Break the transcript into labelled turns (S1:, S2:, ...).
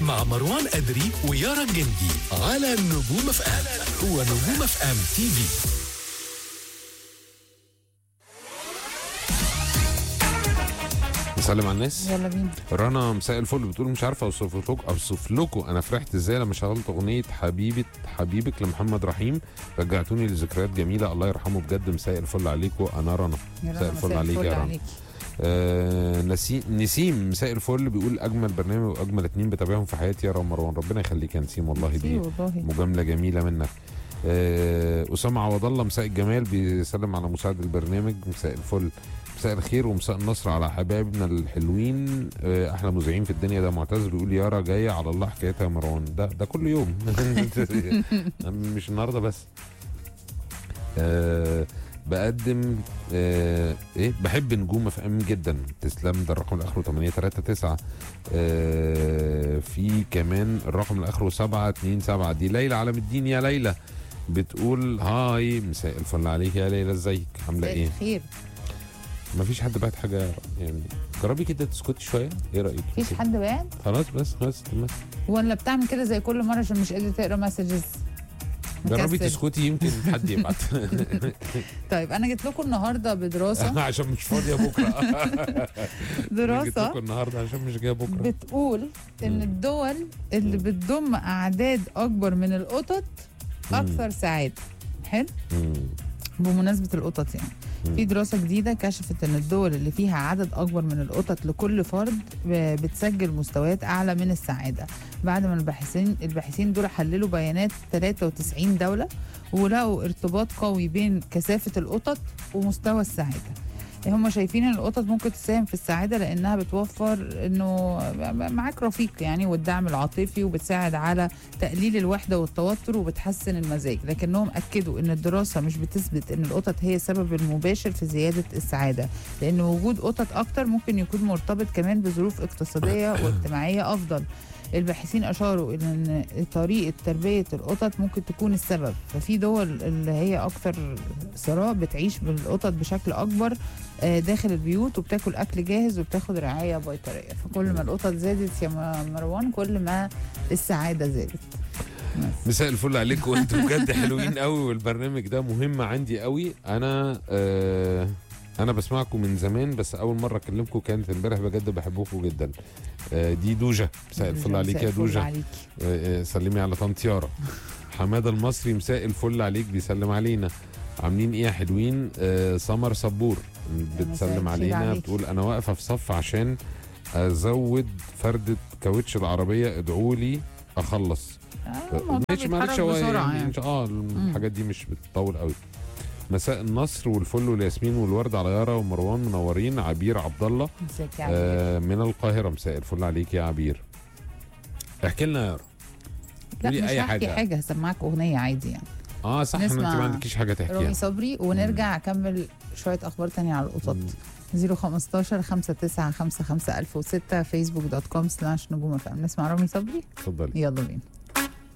S1: مع مروان أدري ويارا الجندي على نجوم اف ام هو نجوم اف ام تي في
S2: نسلم على الناس
S3: يلا بينا
S2: رنا مساء الفل بتقول مش عارفه اوصف لكم اوصف لكم انا فرحت ازاي لما شغلت اغنيه حبيبه حبيبك لمحمد رحيم رجعتوني لذكريات جميله الله يرحمه بجد مساء الفل عليكم انا رنا
S3: يا
S2: مساء
S3: رنا،
S2: الفل عليك يا رنا.
S3: عليك.
S2: آه نسيم نسيم مساء الفل بيقول اجمل برنامج واجمل اتنين بتابعهم في حياتي يا رام مروان ربنا يخليك يا نسيم والله
S3: ميرسي
S2: دي
S3: والله
S2: مجامله جميله منك آه، اسامه عوض الله مساء الجمال بيسلم على مساعد البرنامج مساء الفل مساء الخير ومساء النصر على حبايبنا الحلوين آه، احلى مذيعين في الدنيا ده معتز بيقول يارا جايه على الله حكايتها يا مروان ده ده كل يوم مش النهارده بس أه بقدم أه ايه بحب نجوم اف ام جدا تسلم ده الرقم الاخر 839 أه في كمان الرقم الاخر 727 دي ليلى علم الدين يا ليلى بتقول هاي مساء الفل عليك يا ليلى ازيك عامله ايه
S3: خير
S2: مفيش حد بعت حاجه يعني جربي كده تسكتي شويه ايه رايك
S3: مفيش حد بعد
S2: خلاص بس خلاص بس.
S3: ولا بتعمل كده زي كل مره عشان مش قادر تقرا مسجز
S2: جربي تسكتي يمكن حد يبعت
S3: طيب انا جيت لكم النهارده بدراسه
S2: عشان مش فاضيه بكره جيت
S3: دراسه
S2: لكم النهارده عشان مش جايه بكره
S3: بتقول ان
S2: مم.
S3: الدول اللي
S2: مم.
S3: بتضم اعداد اكبر من القطط
S2: مم.
S3: اكثر سعاده حلو
S2: مم.
S3: بمناسبه القطط يعني
S2: مم.
S3: في دراسة جديدة كشفت أن الدول اللي فيها عدد أكبر من القطط لكل فرد ب- بتسجل مستويات أعلى من السعادة بعد ما الباحثين الباحثين دول حللوا بيانات 93 دولة ولقوا ارتباط قوي بين كثافة القطط ومستوى السعادة هم شايفين ان القطط ممكن تساهم في السعاده لانها بتوفر انه معاك رفيق يعني والدعم العاطفي وبتساعد على تقليل الوحده والتوتر وبتحسن المزاج لكنهم اكدوا ان الدراسه مش بتثبت ان القطط هي السبب المباشر في زياده السعاده لان وجود قطط اكتر ممكن يكون مرتبط كمان بظروف اقتصاديه واجتماعيه افضل الباحثين اشاروا الى ان طريقه تربيه القطط ممكن تكون السبب ففي دول اللي هي اكثر ثراء بتعيش بالقطط بشكل اكبر آه، داخل البيوت وبتاكل اكل جاهز وبتاخد رعايه بيطريه فكل ما القطط زادت يا م- مروان كل ما السعاده زادت بس.
S2: مساء الفل عليكم انتوا بجد حلوين قوي والبرنامج ده مهم عندي قوي انا آه انا بسمعكم من زمان بس اول مره اكلمكم كانت امبارح بجد بحبكم جدا آه دي دوجه مساء الفل عليك
S3: مساء
S2: يا
S3: الفل
S2: دوجه
S3: عليك.
S2: آه، آه، سلمي على طنط يارا حماده المصري مساء الفل عليك بيسلم علينا عاملين ايه يا حلوين آه سمر صبور بتسلم
S3: الخير
S2: علينا
S3: عليك.
S2: بتقول انا واقفه في صف عشان ازود فرده كاوتش العربيه ادعوا لي اخلص
S3: آه، الموضوع
S2: ماشي معلش
S3: بيتحرك
S2: هو
S3: بسرعه
S2: يعني
S3: يعني.
S2: إنش- اه الحاجات دي مش بتطول قوي مساء النصر والفل والياسمين والورد على يارا ومروان منورين عبير عبد الله
S3: مساك يا عبير.
S2: آه من القاهره مساء الفل عليك يا عبير احكي لنا يا يارا
S3: لا
S2: قولي
S3: مش
S2: أي
S3: هحكي
S2: حاجة.
S3: حاجه هسمعك اغنيه عادي يعني
S2: اه صح انت
S3: نسمع
S2: ما عندكيش حاجه تحكيها
S3: رامي صبري ونرجع اكمل شويه اخبار تانية على القطط 015 5955 1006 فيسبوك دوت كوم سلاش نجوم فم نسمع رامي صبري
S2: اتفضلي
S3: يلا بينا